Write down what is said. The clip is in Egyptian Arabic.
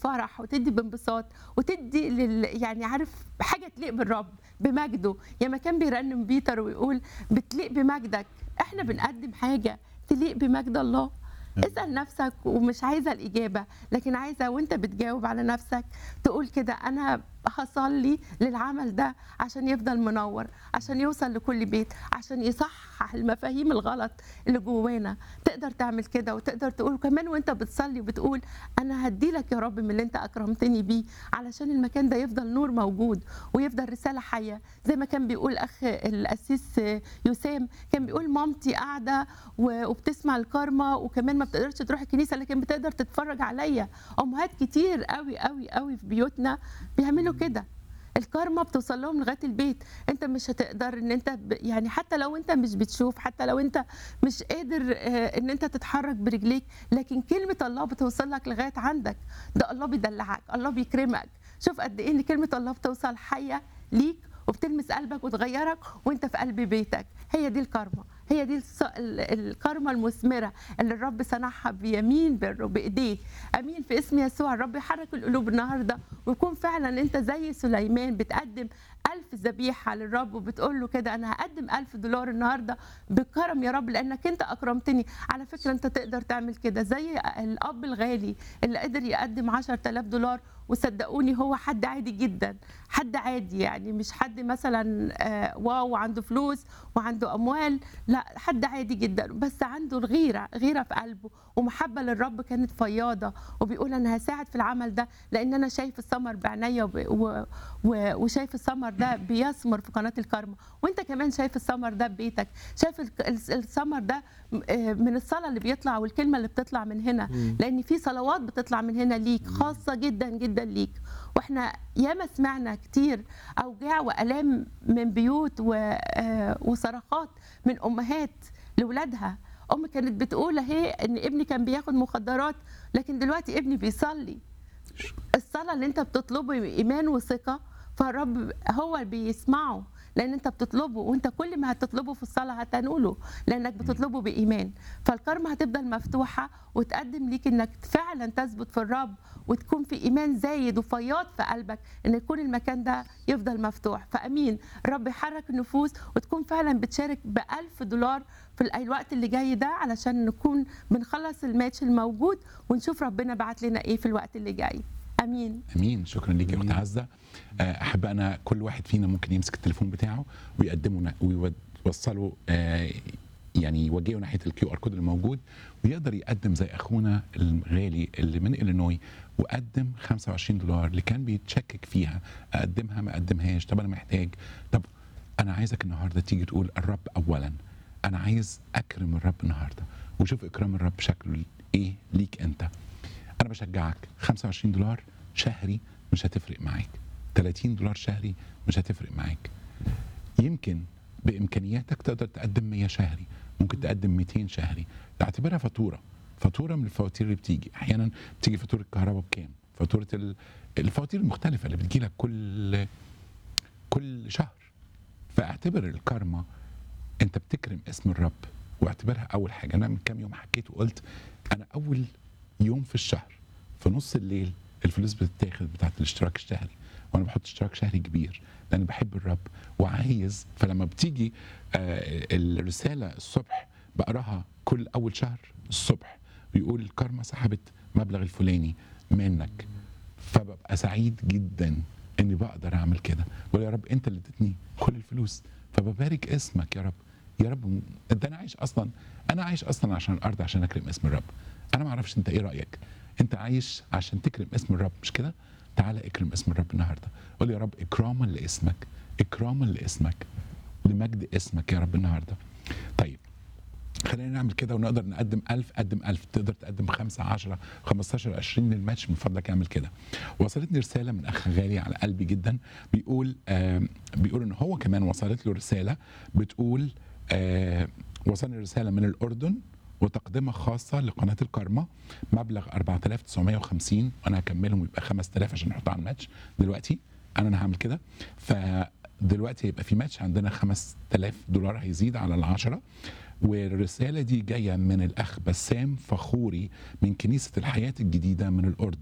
بفرح وتدي بانبساط وتدي لل يعني عارف حاجه تليق بالرب بمجده يا ما كان بيرنم بيتر ويقول بتليق بمجدك احنا بنقدم حاجه تليق بمجد الله اسال نفسك ومش عايزه الاجابه لكن عايزه وانت بتجاوب على نفسك تقول كده انا هصلي للعمل ده عشان يفضل منور عشان يوصل لكل بيت عشان يصحح المفاهيم الغلط اللي جوانا تقدر تعمل كده وتقدر تقول كمان وانت بتصلي وبتقول انا هدي لك يا رب من اللي انت اكرمتني بيه علشان المكان ده يفضل نور موجود ويفضل رساله حيه زي ما كان بيقول اخ القسيس يسام كان بيقول مامتي قاعده و- وبتسمع الكارما وكمان ما بتقدرش تروح الكنيسه لكن بتقدر تتفرج عليا امهات كتير قوي قوي قوي في بيوتنا بيعملوا كده الكارما بتوصل لهم لغايه البيت انت مش هتقدر ان انت ب... يعني حتى لو انت مش بتشوف حتى لو انت مش قادر آه، ان انت تتحرك برجليك لكن كلمه الله بتوصل لك لغايه عندك ده الله بيدلعك الله بيكرمك شوف قد ايه ان كلمه الله بتوصل حيه ليك وبتلمس قلبك وتغيرك وانت في قلب بيتك هي دي الكارما هي دي الص- ال- الكارما المثمره اللي الرب صنعها بيمين بره بايديه امين في اسم يسوع الرب يحرك القلوب النهارده ويكون فعلا انت زي سليمان بتقدم ألف ذبيحة للرب وبتقول له كده أنا هقدم ألف دولار النهاردة بكرم يا رب لأنك أنت أكرمتني على فكرة أنت تقدر تعمل كده زي الأب الغالي اللي قدر يقدم 10000 دولار وصدقوني هو حد عادي جدا حد عادي يعني مش حد مثلا آه، واو عنده فلوس وعنده أموال لا حد عادي جدا بس عنده الغيرة غيرة في قلبه ومحبة للرب كانت فياضة وبيقول أنا هساعد في العمل ده لأن أنا شايف الثمر بعينيا وب- و- و- وشايف الثمر ده بيثمر في قناه الكرمة وانت كمان شايف الثمر ده ببيتك شايف الك- الس- الثمر ده م- آه، من الصلاه اللي بيطلع والكلمه اللي بتطلع من هنا لان في صلوات بتطلع من هنا ليك خاصه جدا جدا ليك واحنا ياما سمعنا كتير اوجاع والام من بيوت و- آه، وصرخات من امهات لاولادها ام كانت بتقول اهي ان ابني كان بياخد مخدرات لكن دلوقتي ابني بيصلي الصلاة اللي انت بتطلبه بإيمان وثقة فالرب هو اللي بيسمعه لان انت بتطلبه وانت كل ما هتطلبه في الصلاه هتنوله لانك بتطلبه بايمان فالكرمه هتفضل مفتوحه وتقدم ليك انك فعلا تثبت في الرب وتكون في ايمان زايد وفياض في قلبك ان يكون المكان ده يفضل مفتوح فامين الرب يحرك النفوس وتكون فعلا بتشارك بألف دولار في ال- الوقت اللي جاي ده علشان نكون بنخلص الماتش الموجود ونشوف ربنا بعت لنا ايه في الوقت اللي جاي امين امين شكرا ليك يا اخت عزه آه، احب انا كل واحد فينا ممكن يمسك التليفون بتاعه ويقدمه ويوصله آه، يعني يوجهه ناحيه الكيو ار كود اللي موجود ويقدر يقدم زي اخونا الغالي اللي من الينوي وقدم 25 دولار اللي كان بيتشكك فيها اقدمها ما اقدمهاش طب انا محتاج طب انا عايزك النهارده تيجي تقول الرب اولا انا عايز اكرم الرب النهارده وشوف اكرام الرب شكله ايه ليك انت انا بشجعك 25 دولار شهري مش هتفرق معاك 30 دولار شهري مش هتفرق معاك يمكن بامكانياتك تقدر تقدم 100 شهري ممكن تقدم 200 شهري اعتبرها فاتوره فاتوره من الفواتير اللي بتيجي احيانا بتيجي فاتوره الكهرباء بكام فاتوره ال- الفواتير المختلفه اللي بتجيلك كل كل شهر فاعتبر الكارما انت بتكرم اسم الرب واعتبرها اول حاجه انا من كام يوم حكيت وقلت انا اول يوم في الشهر في نص الليل الفلوس بتتاخد بتاعت الاشتراك الشهري وانا بحط اشتراك شهري كبير لان بحب الرب وعايز فلما بتيجي آه الرساله الصبح بقراها كل اول شهر الصبح بيقول الكارما سحبت مبلغ الفلاني منك فببقى سعيد جدا اني بقدر اعمل كده بقول يا رب انت اللي اديتني كل الفلوس فببارك اسمك يا رب يا رب ده انا عايش اصلا انا عايش اصلا عشان الارض عشان اكرم اسم الرب انا ما اعرفش انت ايه رايك انت عايش عشان تكرم اسم الرب مش كده تعالى اكرم اسم الرب النهارده قول يا رب اكراما لاسمك اكراما لاسمك لمجد اسمك يا رب النهارده طيب خلينا نعمل كده ونقدر نقدم ألف قدم ألف تقدر تقدم خمسة عشرة 15 20 للماتش من فضلك اعمل كده وصلتني رسالة من أخ غالي على قلبي جدا بيقول آه بيقول إن هو كمان وصلت له رسالة بتقول آه وصلني رسالة من الأردن وتقدمة خاصة لقناة الكارما مبلغ 4950 وأنا هكملهم يبقى 5000 عشان نحطه على الماتش دلوقتي أنا أنا هعمل كده فدلوقتي هيبقى في ماتش عندنا 5000 دولار هيزيد على العشرة والرسالة دي جاية من الأخ بسام فخوري من كنيسة الحياة الجديدة من الأردن